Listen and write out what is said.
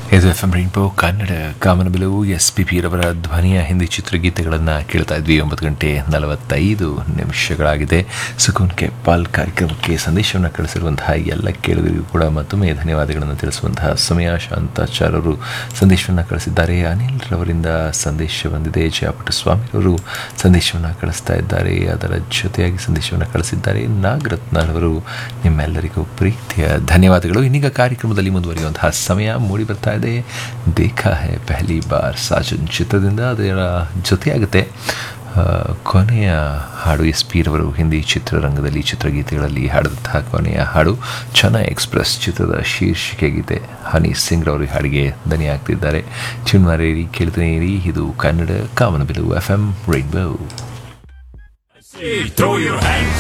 ಇದು F M rainbow Kannada ಕಾಮನಬಿಲುವು S P ಪಿರವರ ಧ್ವನಿಯ ಹಿಂದಿ ಚಿತ್ರಗೀತೆಗಳನ್ನು ಕೇಳ್ತಾ ಇದ್ವಿ ಒಂಬತ್ತು ಗಂಟೆ ನಲವತ್ತೈದು ನಿಮಿಷಗಳಾಗಿದೆ ಸುಕೂನ್ ಕೆ ಪಾಲ್ ಕಾರ್ಯಕ್ರಮಕ್ಕೆ ಸಂದೇಶವನ್ನು ಕಳಿಸಿರುವಂತಹ ಎಲ್ಲ ಕೇಳುಗರಿಗೂ ಕೂಡ ಮತ್ತೊಮ್ಮೆ ಧನ್ಯವಾದಗಳನ್ನು ತಿಳಿಸುವಂತಹ ಸಮಯ ಶಾಂತಾಚಾರ್ಯರು ಸಂದೇಶವನ್ನು ಕಳಿಸಿದ್ದಾರೆ ಅನಿಲ್ ರವರಿಂದ ಸಂದೇಶ ಬಂದಿದೆ ಜಯಪುಟ ಸ್ವಾಮಿರವರು ಸಂದೇಶವನ್ನು ಕಳಿಸ್ತಾ ಇದ್ದಾರೆ ಅದರ ಜೊತೆಯಾಗಿ ಸಂದೇಶವನ್ನು ಕಳಿಸಿದ್ದಾರೆ ನಾಗರತ್ನರವರು ನಿಮ್ಮೆಲ್ಲರಿಗೂ ಪ್ರೀತಿಯ ಧನ್ಯವಾದಗಳು ಇನ್ನೀಗ ಕಾರ್ಯಕ್ರಮದಲ್ಲಿ ಮುಂದುವರಿಯುವಂತಹ ಸಮಯ ಮೂಡಿ ಬರ್ತಾ ಇದೆ ದೇಖಾ ಹೇ ಪಹಲಿ ಬಾರ್ ಸಾಜನ್ ಚಿತ್ರದಿಂದ ಅದರ ಜೊತೆಯಾಗುತ್ತೆ ಆ, ಕೊನೆಯ ಹಾಡು ಎಸ್ ಪಿ ರವರು ಹಿಂದಿ ಚಿತ್ರರಂಗದಲ್ಲಿ ಚಿತ್ರಗೀತೆಗಳಲ್ಲಿ ಹಾಡಿದಂತಹ ಕೊನೆಯ ಹಾಡು ಚೆನ್ನೈ ಎಕ್ಸ್ಪ್ರೆಸ್ ಚಿತ್ರದ ಶೀರ್ಷಿಕೆ ಗೀತೆ ಹನಿ ಸಿಂಗ್ ರವರು ಈ ಹಾಡಿಗೆ ದನಿ ಆಗ್ತಿದ್ದಾರೆ ಟ್ಯೂನ್ ಮಾರೇರಿ ಕೇಳ್ತಾನೆ ಇರಿ ಇದು ಕನ್ನಡ ಕಾಮನಬಿಲು F M rainbow Throw your hands